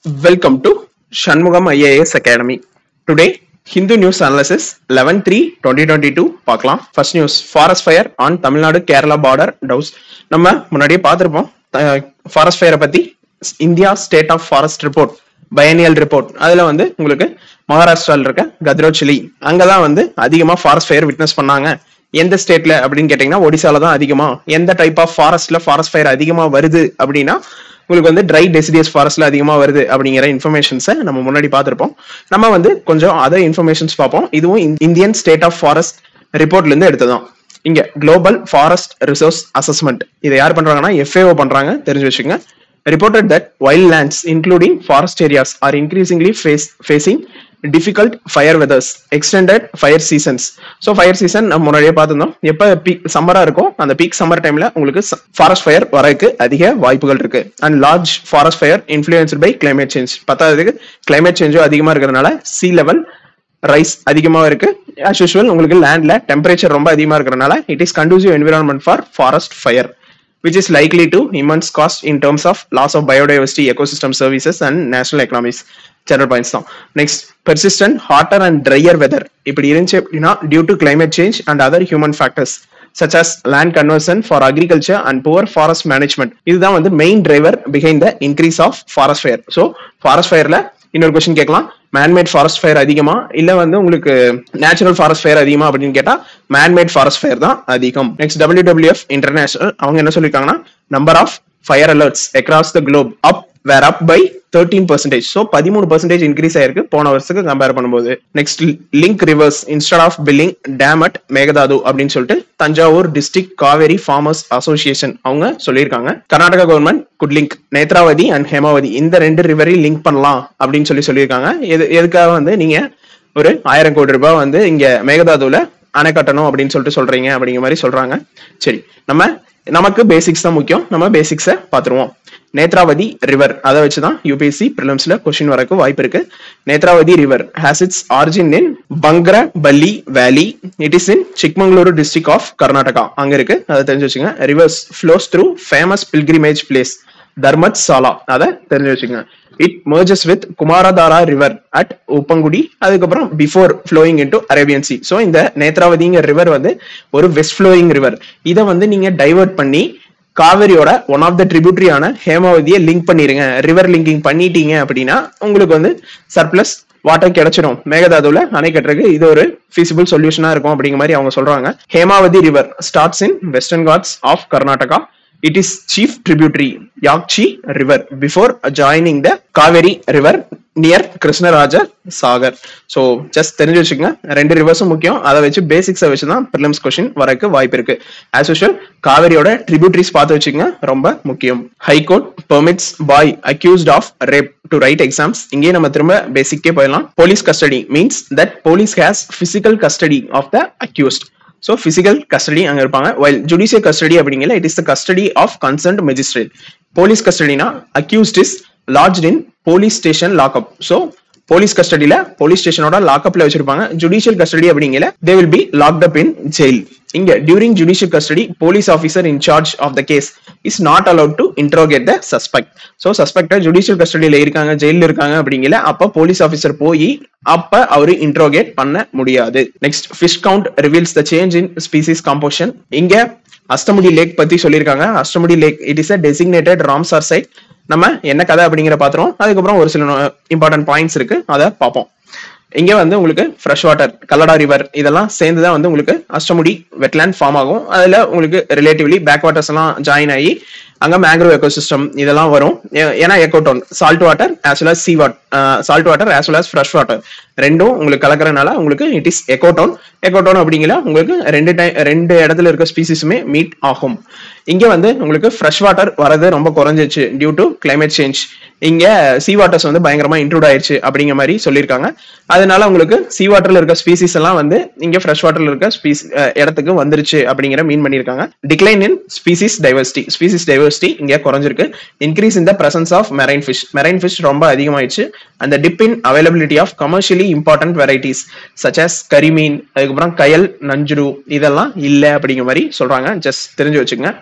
Welcome to Shanmugam IAS Academy. Today, Hindu News Analysis 11 3 2022 பார்க்கலாம் first news forest fire on Tamil Nadu Kerala border டவுஸ் நம்ம முன்னாடியே பார்த்துருப்போம் ஃபாரஸ்ட் ஃபயரை பத்தி India state of forest report biennial report அதுல வந்து உங்களுக்கு மகாராஷ்டிரால இருக்க கத்ரோச்சிலி அங்கதான் வந்து அதிகமா ஃபாரஸ்ட் ஃபயர் விட்னஸ் பண்ணாங்க எந்த ஸ்டேட்ல அப்படின்னு கேட்டீங்கன்னா ஒடிசால தான் அதிகமா எந்த டைப் ஆஃப் ஃபாரஸ்ட்ல ஃபாரஸ்ட் ஃபயர் அதிகமா வருது அப்படின்னா உங்களுக்கு வந்து ட்ரை டெசிடியஸ் ஃபாரஸ்ட்ல அதிகமா வருது அப்படிங்கிற இன்ஃபர்மேஷன்ஸை நம்ம முன்னாடி பார்த்திருப்போம் நம்ம வந்து கொஞ்சம் அதர் இன்ஃபர்மேஷன்ஸ் பார்ப்போம் இதுவும் இந்தியன் ஸ்டேட் ஆஃப் ஃபாரஸ்ட் ரிப்போர்ட்ல இருந்து எடுத்ததான் இங்க குளோபல் ஃபாரஸ்ட் ரிசோர்ஸ் அசஸ்மெண்ட் இதை யார் பண்றாங்கன்னா எஃப்ஏஓ பண்றாங்க தெரிஞ்சு வச்சுங்க reported that wild lands including forest areas are increasingly face, facing difficult fire weathers extended fire seasons so fire season நம்ம முன்னாடியே பார்த்துருந்தோம் எப்போ பீக் சம்மரா இருக்கும் அந்த பீக் சம்மர் டைம்ல உங்களுக்கு ஃபாரஸ்ட் ஃபயர் வரக்கு அதிக வாய்ப்புகள் இருக்கு and large forest fire influenced by climate change பத்தாவதுக்கு கிளைமேட் சேஞ்சும் அதிகமா இருக்கிறதுனால சி லெவல் ரைஸ் அதிகமாக இருக்கு ஆஸ் யூஸ்வல் உங்களுக்கு லேண்ட்ல டெம்பரேச்சர் ரொம்ப அதிகமாக இருக்கிறதுனால it is conducive environment for forest fire which is likely to immense cost in terms of loss of biodiversity, ecosystem services, and national economies. General points தான் next persistent hotter and drier weather இப்படி இருந்துச்சு அப்படின்னா due to climate change and other human factors such as land conversion for agriculture and poor forest management இதுதான் வந்து main driver behind the increase of forest fire so forest ஃபயர்ல இன்னொரு question கேட்கலாம் man-made forest fire அதிகமா இல்ல வந்து உங்களுக்கு natural forest fire அதிகமா அப்படின்னு கேட்டா மேன்மேட் ஃபாரஸ்ட் ஃபயர் தான் அதிகம் நெக்ஸ்ட் டபிள்யூடபிள்யூஎஃப் இன்டர்நேஷனல் அவங்க என்ன சொல்லியிருக்காங்கன்னா number of fire alerts across the globe up were up by thirteen percentage so பதிமூணு பர்சன்டேஜ் இன்க்ரீஸ் ஆயிருக்கு போன வருஷத்துக்கு கம்பேர் பண்ணும்போது next link rivers instead of building dam at Mekedatu அப்படின்னு சொல்லிட்டு Thanjavur district Kaveri farmers association அவங்க சொல்லியிருக்காங்க Karnataka government could link Netravati and Hemavati இந்த ரெண்டு ரிவரையும் லிங்க் பண்ணலாம் அப்படின்னு சொல்லி சொல்லியிருக்காங்க எது எதுக்காக வந்து நீங்க ஒரு ஆயிரம் கோடி ரூபாய் வந்து இங்க மேகதாதுல அணை கட்டணும் அப்படின்னு சொல்லிட்டு சொல்றீங்க அப்படிங்கிற மாதிரி சொல்றாங்க சரி நம்ம நமக்கு பேசிக்ஸ் தான் முக்கியம் நம்ம பேசிக்ஸை பார்த்துருவோம் நேத்ராவதி ரிவர் அதை வச்சுதான் யூபிஎஸ்சி பிரிலிம்ஸ்ல கொஸ்டின் வரக்கு வாய்ப்பு இருக்கு Netravati river has its origin in Bangaraballi valley it is in Chikmagalur district of Karnataka அங்க இருக்கு அதை தெரிஞ்சு வச்சுங்க rivers flows through famous pilgrimage place Dharmasthala அதை தெரிஞ்சு வச்சுக்கோங்க it merges with Kumaradhara river at Uppinangady அதுக்கப்புறம் before flowing into Arabian sea so இந்த நேத்ராவதிங்கிற ரிவர் வந்து ஒரு வெஸ்ட் ஃப்ளோயிங் ரிவர் இதை வந்து நீங்க டைவர்ட் பண்ணி காவிரியோட ஒன் ஆஃப் த ட்ரிபியூட்டரியான ஹேமாவதியை லிங்க் பண்ணிருங்க ரிவர் லிங்கிங் பண்ணிட்டீங்க அப்படின்னா உங்களுக்கு வந்து சர்ப்ளஸ் வாட்டர் கிடைச்சிடும் மேகதாதுல அணை கட்டுறதுக்கு இது ஒரு ஃபீசிபிள் சொல்யூஷனா இருக்கும் அப்படிங்கிற மாதிரி அவங்க சொல்றாங்க Hemavati river starts in western Ghats of Karnataka it is chief tributary Yakchi river before joining the Kaveri river near Krishnaraja Sagar so just தெரிஞ்சு வச்சுக்கோங்க ரெண்டு ரிவர்ஸும் முக்கியம் அதை வச்சு பேசிக்ஸை வச்சு தான் ப்ரிலிம்ஸ் கொஸ்டின் வரக்கு வாய்ப்பு இருக்கு ஆஸ் யூஷுவல் காவேரியோட ட்ரிபியூட்டரிஸ் பார்த்து வச்சுக்கோங்க ரொம்ப முக்கியம் high court permits boy accused of rape to write exams இங்கே நம்ம திரும்ப பேசிக்கே போயிடலாம் police custody means that police has physical custody of the accused so physical custody அங்கே இருப்பாங்க வைல் ஜுடிஷியல் கஸ்டடி அப்படிங்கல it is the custody of concerned magistrate police கஸ்டடினா accused is large in police station lockup so police கஸ்டடியில police ஸ்டேஷனோட லாக்அப்ல வச்சிருப்பாங்க judicial custody அப்படிங்கல they will be locked up in jail இங்க during judicial custody police officer in charge of the case is not allowed to interrogate the suspect so சஸ்பெக்டர் ஜுடிஷியல் கஸ்டடியில இருக்காங்க ஜெயில இருக்காங்க அப்படிங்கல அப்ப போலீஸ் ஆஃபீஸர் போய் அப்ப அவரு இன்ட்ரோகேட் பண்ண முடியாது next fish count reveals the change in species composition இங்க அஷ்டமுடி லேக் பத்தி சொல்லியிருக்காங்க Ashtamudi lake it is a designated Ramsar site நம்ம என்ன கதை அப்படிங்கிற பாத்துறோம் அதுக்கப்புறம் ஒரு சில இம்பார்ட்டன்ட் பாயிண்ட்ஸ் இருக்கு அதை பார்ப்போம் இங்க வந்து உங்களுக்கு ஃப்ரெஷ் வாட்டர் கல்லடா ரிவர் இதெல்லாம் சேர்ந்து தான் வந்து உங்களுக்கு அஷ்டமுடி வெட்லேண்ட் ஃபார்ம் ஆகும் அதுல உங்களுக்கு ரிலேட்டிவ்லி பேக் வாட்டர்ஸ் எல்லாம் ஜாயின் ஆகி அங்க மேங்க்ரோவ் எக்கோசிஸ்டம் இதெல்லாம் வரும் ஏன்னா ecotone salt water as well as sea what salt water as well as fresh water ரெண்டும் உங்களுக்கு கலக்கறனால உங்களுக்கு இட் இஸ் எக்கோட்டோன் எக்கோட்டோன் அப்படிங்கிற உங்களுக்கு ரெண்டு டைம் ரெண்டு இடத்துல இருக்க ஸ்பீசிஸுமே மீட் ஆகும் இங்க வந்து உங்களுக்கு ஃப்ரெஷ் வாட்டர் வரது ரொம்ப குறைஞ்சிச்சு டியூ டு கிளைமேட் சேஞ்ச் இங்க சி வாட்டர்ஸ் வந்து பயங்கரமா இன்க்ளூட் ஆயிடுச்சு அப்படிங்கிற மாதிரி சொல்லியிருக்காங்க அதனால உங்களுக்கு சி வாட்டர்ல இருக்க ஸ்பீசிஸ் எல்லாம் வந்து இங்க ஃப்ரெஷ் வாட்டர்ல இருக்க ஸ்பீஸ் இடத்துக்கு வந்துருச்சு அப்படிங்கிற மீன் பண்ணியிருக்காங்க decline in species diversity species diversity இங்க குறைஞ்சிருக்கு increase in the presence of marine fish marine fish ரொம்ப அதிகமாயிடுச்சு அந்த dip in availability of commercially important varieties such as karimeen அதுக்கப்புறம் கயல் நஞ்சுரு இதெல்லாம் இல்லை அப்படிங்கிற மாதிரி சொல்றாங்க ஜஸ்ட் தெரிஞ்சு வச்சுக்கோங்க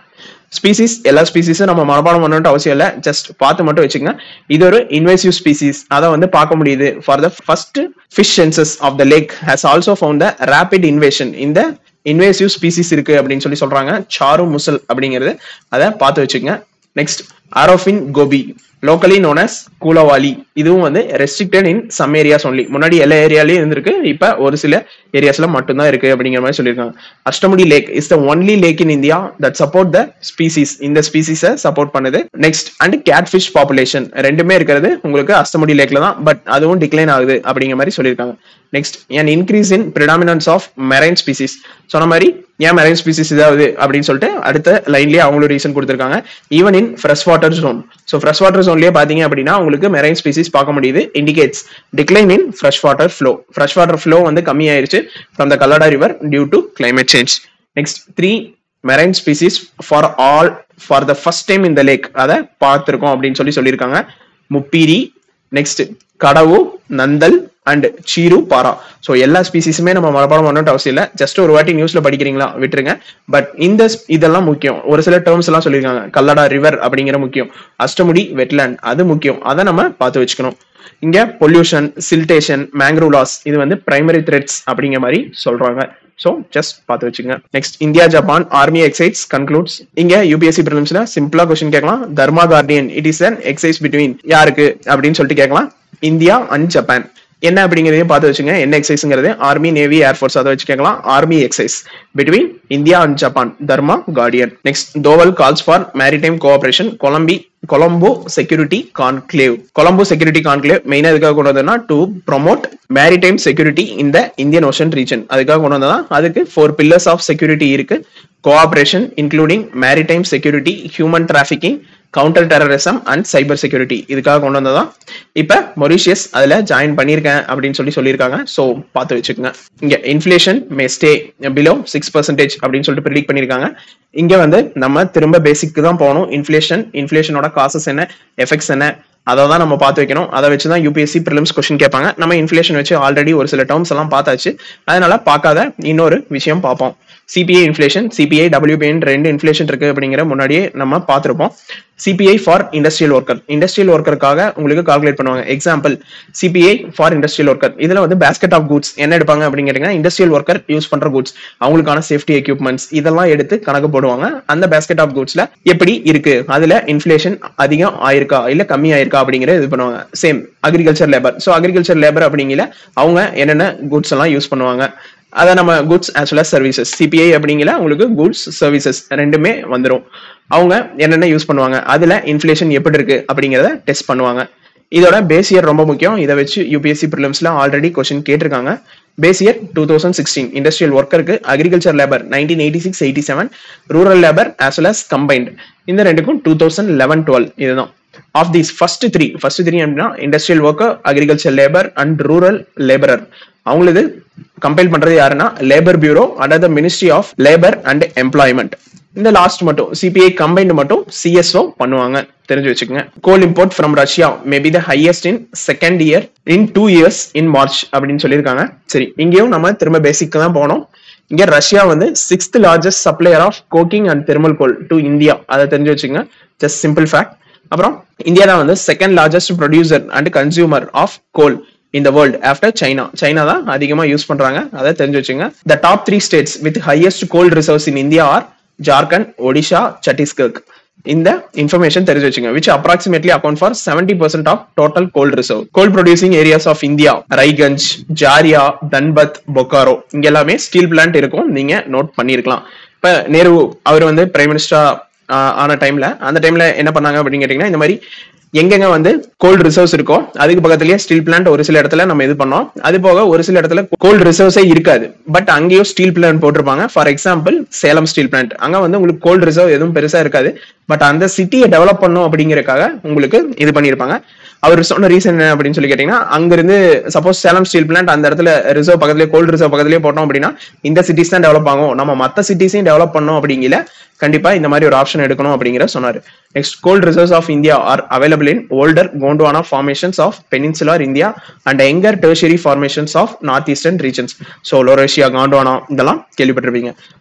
ஸ்பீசிஸ் எல்லா ஸ்பீசிஸும் நம்ம மனப்பாடம் பண்ணணும்னு அவசியம் இல்லை ஜஸ்ட் பார்த்து மட்டும் வச்சுக்கோங்க இது ஒரு இன்வேசிவ் ஸ்பீசிஸ் அதை வந்து பார்க்க முடியுது for the first fish census of the lake has also found the rapid invasion இந்த இன்வேசிவ் ஸ்பீசிஸ் இருக்கு அப்படின்னு சொல்லி சொல்றாங்க சாரு முசல் அப்படிங்கிறது அதை பார்த்து வச்சுக்கோங்க next arrowfin goby locally known as Koolavali இதுவும் வந்து restricted in some areas only முன்னாடி எல்லா ஏரியாலையும் இருந்திருக்கு இப்ப ஒரு சில ஏரியாஸ்ல மட்டும்தான் இருக்கு அப்படிங்கிற மாதிரி சொல்லியிருக்காங்க Ashtamudi lake is the only lake in India that support the species இந்த ஸ்பீசிஸை சப்போர்ட் பண்ணுது next and cat fish population ரெண்டுமே இருக்கிறது உங்களுக்கு அஷ்டமுடி லேக்ல தான் பட் அதுவும் டிக்ளைன் ஆகுது அப்படிங்கிற மாதிரி சொல்லியிருக்காங்க next and increase in predominance of marine species சொன்ன மாதிரி ஏன் மெரைன் ஸ்பீசிஸ் இதாவது அப்படின்னு சொல்லிட்டு அடுத்த லைன்லயே அவங்களும் ரீசன் கொடுத்துருக்காங்க even in fresh water zone so fresh water ஜோன்லயே பாத்தீங்க அப்படின்னா உங்களுக்கு மெரைன் ஸ்பீசிஸ் பார்க்க முடியுது indicates decline in fresh water flow fresh water flow வந்து கம்மியாயிருச்சு from the Kallada river due to climate change next three marine species for all for the first time இந்த lake அதை பார்த்துருக்கோம் அப்படின்னு சொல்லி சொல்லியிருக்காங்க முப்பீரி நெக்ஸ்ட் கடவு நந்தல் அண்ட் சீரு பாரா ஸோ எல்லா ஸ்பீசிஸுமே நம்ம மனப்பாடம் பண்ணணும் அவசியம் இல்லை ஜஸ்ட் ஒரு வாட்டி நியூஸ்ல படிக்கிறீங்களா விட்டுருங்க பட் இந்த ஸ்- இதெல்லாம் முக்கியம் ஒரு சில டேர்ம்ஸ் எல்லாம் சொல்லியிருக்காங்க கல்லடா ரிவர் அப்படிங்கிற முக்கியம் அஷ்டமுடி வெட்லேண்ட் அது முக்கியம் அதை நம்ம பார்த்து வச்சுக்கணும் இங்க பொல்யூஷன் சில்டேஷன் மேங்க்ரூவ் லாஸ் இது வந்து பிரைமரி த்ரெட்ஸ் அப்படிங்கிற மாதிரி சொல்றாங்க ஸோ ஜஸ்ட் பார்த்து வச்சுங்க next India Japan army exercise concludes இங்க யூபிஎஸ்சி பிரிலிம்ஸ்ல சிம்பிளா கொஸ்டின் கேட்கலாம் Dharma guardian it is an exercise between யாருக்கு அப்படின்னு சொல்லிட்டு கேட்கலாம் இந்தியா அண்ட் ஜப்பான் என்ன அப்படிங்கிறதையும் பார்த்து வச்சுங்க என்ன எக்ஸைஸ்ங்கிறது ஆர்மி நேவி ஏர்ஃபோர்ஸ் அதை வச்சு கேட்கலாம் army exercise between India and Japan Dharma guardian next Doval calls for maritime cooperation கொலம்பி Colombo security conclave Colombo security conclave மெயினா எதுக்காக கொண்டு வந்ததுன்னா டு ப்ரொமோட் மேரிடைம் செக்யூரிட்டி இந்த இந்தியன் ஓஷன் ரீஜன் அதுக்காக கொண்டு வந்ததா அதுக்கு ஃபோர் பில்லர்ஸ் ஆஃப் செக்யூரிட்டி இருக்கு cooperation including maritime security human trafficking counter terrorism and cyber security இதுக்காக கொண்டு வந்ததா இப்ப மொரிஷியஸ் அதுல ஜாயின் பண்ணியிருக்கேன் அப்படின்னு சொல்லி சொல்லியிருக்காங்க ஸோ பார்த்து வச்சுக்கோங்க இங்க inflation may stay below six percentage அப்படின்னு சொல்லிட்டு ப்ரிடிக் பண்ணியிருக்காங்க இங்க வந்து நம்ம திரும்ப பேசிக்கு தான் போகணும் இன்ஃபிளேஷன் இன்ஃபிளேஷனோட காசஸ் என்ன எஃபெக்ட்ஸ் என்ன அதை தான் நம்ம பார்த்து வைக்கணும் அதை வச்சு தான் யூபிஎஸ்சி ப்ரிலிம்ஸ் கொஸ்டின் கேட்பாங்க நம்ம இன்ஃபிளேஷன் வச்சு ஆல்ரெடி ஒரு சில டேர்ம்ஸ் எல்லாம் பார்த்தாச்சு அதனால பார்க்காத இன்னொரு விஷயம் பார்ப்போம் சிபிஐ இன்ஃபிளேஷன் சிபிஐ டபிள்யூபிஎன் ரெண்டு இன்ஃபிளேஷன் இருக்கு அப்படிங்கிற முன்னாடியே நம்ம பார்த்துருப்போம் CPI for industrial worker industrial ஒர்க்கருக்காக உங்களுக்கு கால்குலேட் பண்ணுவாங்க example CPI for industrial worker இதுல வந்து பேஸ்கெட் ஆஃப் குட்ஸ் என்ன எடுப்பாங்க அப்படின்னு கேட்டீங்கன்னா இண்டஸ்ட்ரியல் ஒர்க்கர் யூஸ் பண்ற குட்ஸ் அவங்களுக்கான சேஃப்டி எக்யூப்மெண்ட்ஸ் இதெல்லாம் எடுத்து கணக்கு போடுவாங்க அந்த பேஸ்கெட் ஆஃப் குட்ஸ்ல எப்படி இருக்கு அதுல இன்ஃபிளேஷன் அதிகம் ஆயிருக்கா இல்ல கம்மி ஆயிருக்கா அப்படிங்கிற இது பண்ணுவாங்க same agriculture labour so agriculture labour அப்படிங்கிற அவங்க என்னென்ன குட்ஸ் எல்லாம் யூஸ் பண்ணுவாங்க அதை நம்ம goods as well as services CPI அப்படிங்கிற உங்களுக்கு குட்ஸ் சர்வீசஸ் ரெண்டுமே வந்துரும் அவங்க என்னென்ன யூஸ் பண்ணுவாங்க அதுல இன்ஃபிளேஷன் எப்படி இருக்கு அப்படிங்கிறத டெஸ்ட் பண்ணுவாங்க இதோட பேஸ் இயர் ரொம்ப முக்கியம் இதை வச்சு யூபிஎஸ்சி ப்ரிலிம்ஸ்ல ஆல்ரெடி கொஸ்டின் கேட்டிருக்காங்க base year two thousand sixteen industrial ஒர்க்கருக்கு agriculture labour nineteen eighty six eighty seven rural labour as well as combined இந்த ரெண்டுக்கும் டூ தௌசண்ட் லெவன் டுவெல் இதுதான் of these first three first three அப்படின்னா industrial worker agriculture labour and rural labourer அவங்களது compile பண்றது யாருன்னா labour bureau under the ministry of labour and employment இந்த last மட்டும் CPI combined மட்டும் சிஎஸ்ஓ பண்ணுவாங்க தெரிஞ்சு வச்சுக்கோங்க coal import from Russia maybe the highest in second year in two years in March அப்படின்னு சொல்லியிருக்காங்க சரி இங்கேயும் நம்ம திரும்ப பேசிக் தான் போனோம் இங்க ரஷ்யா வந்து sixth largest supplier of coking and thermal coal to India அதை தெரிஞ்சு வச்சுங்க ஜஸ்ட் சிம்பிள் ஃபேக்ட் அப்புறம் இந்தியா தான் வந்து second largest producer and consumer of coal இந்த வேர்ல்ட் ஆஃப்டர் சைனா சைனா தான் அதிகமா யூஸ் பண்றாங்க அதை தெரிஞ்சு வச்சுங்க the top three states with highest coal reserves in India are Jharkhand Odisha Chhattisgarh இந்த இன்ஃபர்மேஷன் தெரிஞ்சு வச்சுங்க which approximately account for seventy percent of total coal reserve coal producing areas of India Raiganj Jharia Dhanbad Bokaro இங்க எல்லாமே ஸ்டீல் பிளான்ட் இருக்கும் நீங்க நோட் பண்ணிருக்கலாம் இப்ப நேரு அவர் வந்து பிரைம் மினிஸ்டரா ஆன டைம்ல அந்த டைம்ல என்ன பண்ணாங்க அப்படின்னு கேட்டீங்கன்னா இந்த மாதிரி எங்கெங்க வந்து கோல்டு ரிசர்வ்ஸ் இருக்கோ அதுக்கு பக்கத்துலயே ஸ்டீல் பிளான்ட் ஒரு சில இடத்துல நம்ம இது பண்ணோம் அது போக ஒரு சில இடத்துல கோல்டு ரிசர்வ்ஸே இருக்காது பட் அங்கேயும் ஸ்டீல் பிளான்ட் போட்டிருப்பாங்க for example Salem steel plant அங்க வந்து உங்களுக்கு கோல்டு ரிசர்வ் எதுவும் பெருசா இருக்காது பட் அந்த சிட்டியை டெவலப் பண்ணும் அப்படிங்கறக்காக உங்களுக்கு இது பண்ணியிருப்பாங்க அவர் சொன்ன ரீசன் என்ன அப்படின்னு சொல்லி கேட்டீங்கன்னா அங்கிருந்து சப்போஸ் சேலம் ஸ்டீல் பிளான்ட் அந்த இடத்துல ரிசர்வ் பக்கத்துலயே கோல்டு ரிசர்வ் பக்கத்துலயே போட்டோம் அப்படின்னா இந்த சிட்டிஸ் தான் டெவலப் ஆகும் நம்ம மத்த சிட்டிஸையும் டெவலப் பண்ணோம் அப்படிங்கிற கண்டிப்பா இந்த மாதிரி ஒரு ஆப்ஷன் எடுக்கணும் அப்படிங்கிற சொன்னாரு next coal reserves of India are available in older Gondwana formations of peninsular India and younger tertiary formations of north eastern regions so Laurasia Gondwana இதெல்லாம் கேள்விப்பட்டிருப்பீங்க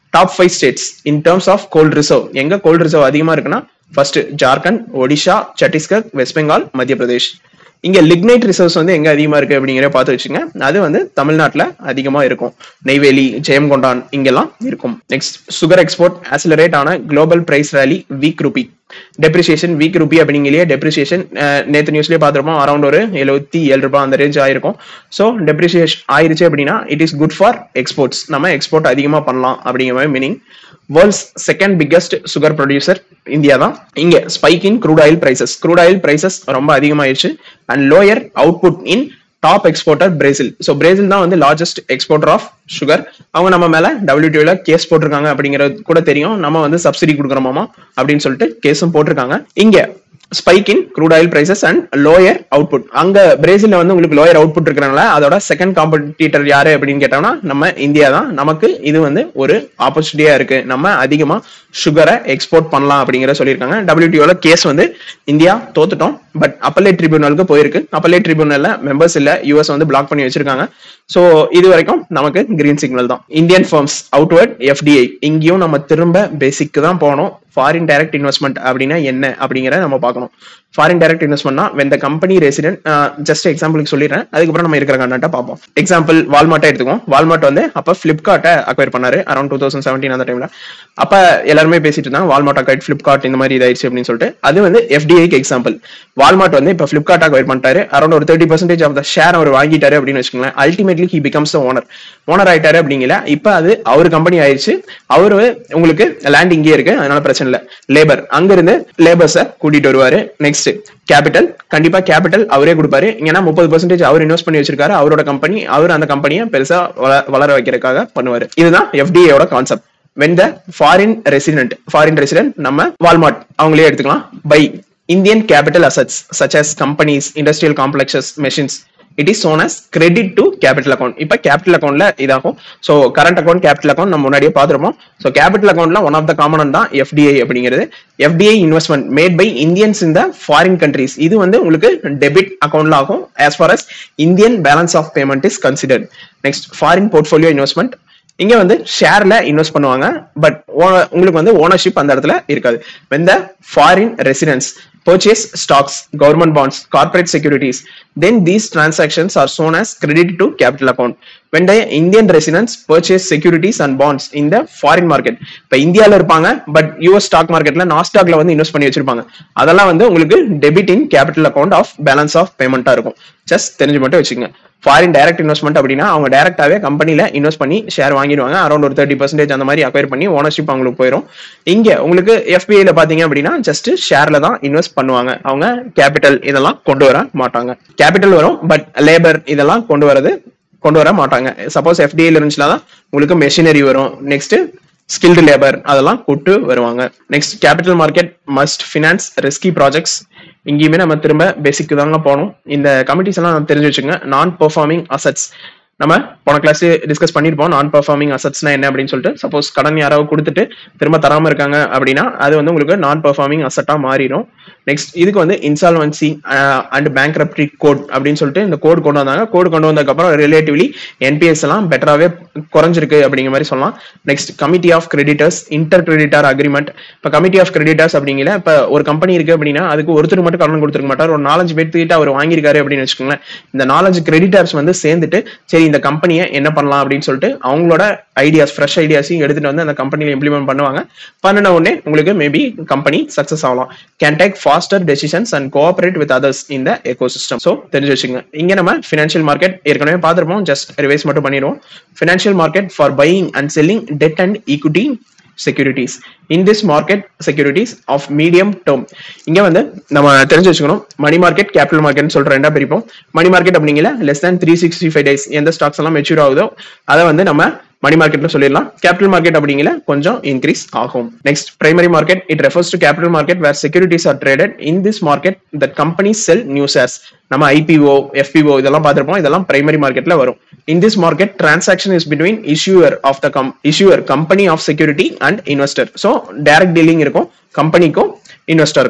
top five states in terms of coal reserve எங்க coal reserve அதிகமா இருக்குன்னா first Jharkhand Odisha Chhattisgarh west Bengal Madhya Pradesh இங்க lignite reserves வந்து எங்க அதிகமா இருக்கு அப்படிங்கிற பார்த்து வச்சுங்க அது வந்து தமிழ்நாட்டுல அதிகமா இருக்கும் நெய்வேலி ஜெயங்கொண்டான் இங்கெல்லாம் இருக்கும் நெக்ஸ்ட் சுகர் எக்ஸ்போர்ட் ஆசிலரேட் ஆன global price rally weak rupee depreciation weak rupee அப்படிங்கிலேயே டெப்ரிசியேஷன் நேற்று நியூஸ்லயே பார்த்துருப்போம் அரௌண்ட் ஒரு எழுபத்தி ஏழு ரூபாய் அந்த ரேஞ்ச் ஆயிருக்கும் ஸோ டெப்ரிசியேஷன் ஆயிருச்சு அப்படின்னா it is good for exports நம்ம எக்ஸ்போர்ட் அதிகமாக பண்ணலாம் அப்படிங்கிற மாதிரி meaning world's second biggest sugar producer India தான் இங்க spike in crude oil prices crude oil prices ரொம்ப அதிகமாயிருச்சு and lower output in top exporter Brazil so Brazil தான் வந்து லார்ஜஸ்ட் எக்ஸ்போர்ட்டர் ஆஃப் சுகர் அவங்க நம்ம மேல டபிள்யூடியூல கேஸ் போட்டிருக்காங்க அப்படிங்கிறது கூட தெரியும் நம்ம வந்து சப்சிடி கொடுக்குறோமாமா அப்படின்னு சொல்லிட்டு கேஸும் போட்டிருக்காங்க இங்க spike in crude oil prices and lower output அங்க பிரேசில்ல வந்து உங்களுக்கு லோயர் அவுட்புட் இருக்கிறனால அதோட செகண்ட் காம்படிட்டர் யாரு அப்படின்னு கேட்டோம்னா நம்ம இந்தியா தான் நமக்கு இது வந்து ஒரு ஆப்பர்ச்சுனிட்டியா இருக்கு நம்ம அதிகமா சுகரை எக்ஸ்போர்ட் பண்ணலாம் அப்படிங்கிற சொல்லியிருக்காங்க டபிள்யூடிஓல கேஸ் வந்து இந்தியா தோத்துட்டோம் பட் அப்பலேட் ட்ரிபியூனலுக்கு போயிருக்கு அப்பலேட் ட்ரிபியூனல்ல மெம்பர்ஸ் இல்ல யூஎஸ் வந்து பிளாக் பண்ணி வச்சிருக்காங்க ஸோ இது வரைக்கும் நமக்கு கிரீன் சிக்னல் தான் இந்தியன் ஃபர்ம்ஸ் அவுட்வர்ட் எஃப்டிஐ இங்கேயும் நம்ம திரும்ப பேசிக்கு தான் போனோம் ஃபாரின் டைரக்ட் இன்வெஸ்ட்மெண்ட் அப்படின்னா என்ன அப்படிங்கிறத நம்ம பார்க்கணும் ஃபாரின் டைரக்ட் இன்வெஸ்ட்மெண்ட்னா when the company resident just எக்ஸாம்பிளுக்கு சொல்லிடுறேன் அதுக்கப்புறம் நம்ம இருக்கிற கண்டாட்ட பார்ப்போம் எக்ஸாம்பிள் வால்மார்ட்டை எடுத்துக்கோம் வால்மார்ட் வந்து அப்போ ஃபிளிப்கார்ட்டை அக்வயர் பண்ணாரு அரௌண்ட் டூ தௌசண்ட் செவன்டீன் அந்த டைம்ல அப்ப எல்லாருமே பேசிட்டு இருந்தாங்க வால்மார்ட் அக்வயர் ஃபிளிப்கார்ட் இந்த மாதிரி இதாயிருச்சு அப்படின்னு சொல்லிட்டு அது வந்து எஃப்டிஐக்கு எக்ஸாம்பிள் வால்மார்ட் வந்து இப்போ ஃபிளிப்கார்ட் அக்வயர் பண்ணிட்டாரு அரௌண்ட் ஒரு thirty percentage of the share அவர் வாங்கிட்டாரு அப்படின்னு வச்சுக்கோங்களேன் ultimately he becomes the owner owner ஆயிட்டாரு அப்படிங்கல இப்போ அது அவர் கம்பெனி ஆயிடுச்சு அவரு உங்களுக்கு லேண்ட் இங்கே இருக்கு அதனால பிரச்சனை இல்லை லேபர் அங்க இருந்து லேபர்ஸை கூட்டிட்டு வருவாரு நெக்ஸ்ட் கேபிட்டல் கண்டிப்பா கேபிட்டல் அவரே கொடுப்பாரு ஏன்னா முப்பது பர்சன்டேஜ் அவர் இன்வெஸ்ட் பண்ணி வச்சிருக்காரு அவரோட கம்பெனி அவர் அந்த கம்பெனியை பெருசா வள- வளர வைக்கிறதுக்காக பண்ணுவாரு இதுதான் எஃப்டிஏயோட concept when the foreign resident foreign resident நம்ம வால்மார்ட் அவங்களே எடுத்துக்கலாம் by Indian capital assets such as companies industrial complexes machines it is shown as credit to capital account இப்போ கேபிட்டல் அக்கௌண்ட்ல இதாகும் so current account capital account நம்ம முன்னாடியே பார்த்துருப்போம் so capital அக்கௌண்ட்ல ஒன் ஆஃப் த காமன் தான் எஃப்டிஐ அப்படிங்கிறது FDI investment made by Indians in the foreign countries இது வந்து உங்களுக்கு டெபிட் அக்கௌண்ட்ல ஆகும் as far as Indian balance of payment is considered next foreign portfolio investment இங்க வந்து ஷேர்ல இன்வெஸ்ட் பண்ணுவாங்க பட் உங்களுக்கு வந்து ஓனர்ஷிப் அந்த இடத்துல இருக்காது when the foreign residents purchase stocks government bonds corporate securities then these transactions are shown as credit to capital account when the indian residents purchase securities and bonds in the foreign market இப்ப இந்தியால இருப்பாங்க but US stock மார்க்கெட்ல நாஸ்டாக்ல வந்து invest பண்ணி வச்சிருப்பாங்க அதெல்லாம் வந்து உங்களுக்கு debit in capital account of balance of பேமெண்டா இருக்கும் ஜஸ்ட் தெரிஞ்சு மட்டும் வச்சுக்கோங்க ஃபாரின் டைரக்ட் இன்வெஸ்ட்மெண்ட் அப்படின்னா அவங்க டைரக்டாவே கம்பெனில இன்வெஸ்ட் பண்ணி ஷேர் வாங்கிடுவாங்க அரௌண்ட் ஒரு தேர்ட்டி பர்சன்டேஜ் அந்த மாதிரி அக்வயர் பண்ணி ஓனர்ஷிப் அவங்களுக்கு போயிடும் இங்க உங்களுக்கு எஃபிஐல பாத்தீங்க அப்படின்னா ஜஸ்ட் ஷேர்ல தான் இன்வெஸ்ட் பண்ணுவாங்க அவங்க கேபிட்டல் இதெல்லாம் கொண்டு வர மாட்டாங்க கேபிட்டல் வரும் பட் லேபர் இதெல்லாம் கொண்டு வரது கொண்டு வர மாட்டாங்க சப்போஸ் எஃப்டிஐல இருந்துச்சுன்னா தான் உங்களுக்கு மெஷினரி வரும் நெக்ஸ்ட் ஸ்கில்டு லேபர் அதெல்லாம் கூட்டு வருவாங்க next capital market must finance risky projects இங்கேயுமே நம்ம திரும்ப பேசிக் தாங்க போகணும் இந்த கமிட்டிஸ் எல்லாம் நம்ம தெரிஞ்சு வச்சுங்க நான் பெர்ஃபார்மிங் அசட்ஸ் நம்ம போன கிளாஸ் டிஸ்கஸ் பண்ணிருப்போம் நான் பெர்ஃபார்மிங் அசட்ஸ்னா என்ன அப்படின்னு சொல்லிட்டு சப்போஸ் கடன் யாராவது கொடுத்துட்டு திரும்ப தராம இருக்காங்க அப்படின்னா அது வந்து உங்களுக்கு நான் பெர்ஃபார்மிங் அசட்டா மாறிடும் நெக்ஸ்ட் இதுக்கு வந்து இன்சால்வன்சி அண்ட் பேங்க்ரப்டி கோட் அப்படின்னு சொல்லிட்டு இந்த கோட் கொண்டு வந்தாங்க கோட் கொண்டு வந்ததுக்கு அப்புறம் ரிலேட்டிவ்லி என்பிஎஸ் எல்லாம் பெட்டராகவே குறைஞ்சிருக்கு அப்படிங்கிற மாதிரி சொல்லலாம் next committee of creditors inter creditor agreement இப்போ கமிட்டி ஆஃப் கிரெடிட்டர்ஸ் அப்படிங்கிற இப்போ ஒரு கம்பெனி இருக்கு அப்படின்னா அதுக்கு ஒருத்தர் மட்டும் கடன் கொடுத்துருக்க மாட்டார் ஒரு நாலஞ்சு பேர்த்துக்கிட்ட அவர் வாங்கியிருக்காரு அப்படின்னு வச்சுக்கோங்களேன் இந்த நாலஞ்சு கிரெடிட்டர்ஸ் வந்து சேர்ந்துட்டு சரி இந்த கம்பெனியை என்ன பண்ணலாம் அப்படின்னு சொல்லிட்டு அவங்களோட ஐடியாஸ் ஃப்ரெஷ் ஐடியாஸையும் எடுத்துட்டு வந்து அந்த கம்பெனியில் இம்ப்ளிமெண்ட் பண்ணுவாங்க பண்ணின உடனே உங்களுக்கு மேபி கம்பெனி சக்ஸஸ் ஆகலாம் can take faster decisions and cooperate with others இந்த எக்கோ சிஸ்டம் ஸோ தெரிஞ்சு வச்சுங்க இங்க நம்ம ஃபினான்ஷியல் மார்க்கெட் ஏற்கனவே பார்த்துருப்போம் ஜஸ்ட் ரிவைஸ் மட்டும் பண்ணிடுவோம் financial market for buying and selling debt and equity securities in this market securities of medium term இங்க வந்து நம்ம தெரிஞ்சு வச்சுக்கணும் மணி மார்க்கெட் கேபிட்டல் மார்க்கெட் சொல்ற ரெண்டா பிரிப்போம் மணி மார்க்கெட் அப்படிங்கல less than three sixty five days எந்த ஸ்டாக்ஸ் எல்லாம் மெச்சூர் ஆகுதோ அதை வந்து நம்ம மணி மார்க்கெட்ல சொல்லிடலாம் கேபிட்டல் மார்க்கெட் அப்படிங்கல கொஞ்சம் இன்க்ரீஸ் ஆகும் next primary market it refers to capital market where securities are traded in this market the company sell new shares நம்ம ஐபிஓ எஃபிஓ இதெல்லாம் பார்த்திருப்போம் இதெல்லாம் பிரைமரி மார்க்கெட்ல வரும் in this market transaction is between issuer of the com issuer company of security and investor so direct dealing இருக்கும் கம்பெனிக்கும் இன்வெஸ்டருக்கும்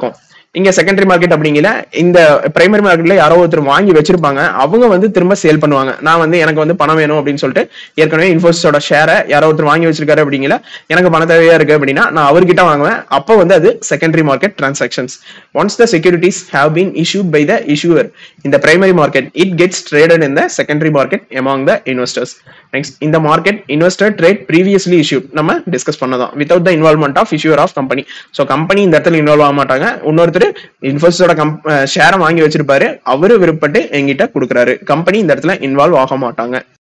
இங்க secondary market அப்படிங்கிற இந்த பிரைமரி மார்க்கெட்ல யாரோ ஒருத்தர் வாங்கி வச்சிருப்பாங்க அவங்க வந்து திரும்ப சேல் பண்ணுவாங்க நான் வந்து எனக்கு வந்து பணம் வேணும் அப்படின்னு சொல்லிட்டு ஏற்கனவே இன்ஃபோசிஸோட ஷேரை யாரோ ஒருத்தர் வாங்கி வச்சிருக்காரு அப்படிங்கிற எனக்கு பண தேவையா இருக்கு அப்படின்னா நான் அவர்கிட்ட வாங்குவேன் அப்போ வந்து அது secondary market transactions once the securities have been issued by the issuer in the primary market it gets traded in the secondary market among the investors next in the market investor trade previously issued நம்ம discuss பண்ணதான் without the involvement of issuer of company so company இந்த இடத்துல involve ஆக மாட்டாங்க இன்னொருத்தர் இன்ஃபோசிஸோட come ஷேரை வாங்கி வச்சிருப்பாரு அவரு விருப்பப்பட்டு எங்கிட்ட கொடுக்குறாரு கம்பெனி இந்த இடத்துல இன்வால்வ் ஆக மாட்டாங்க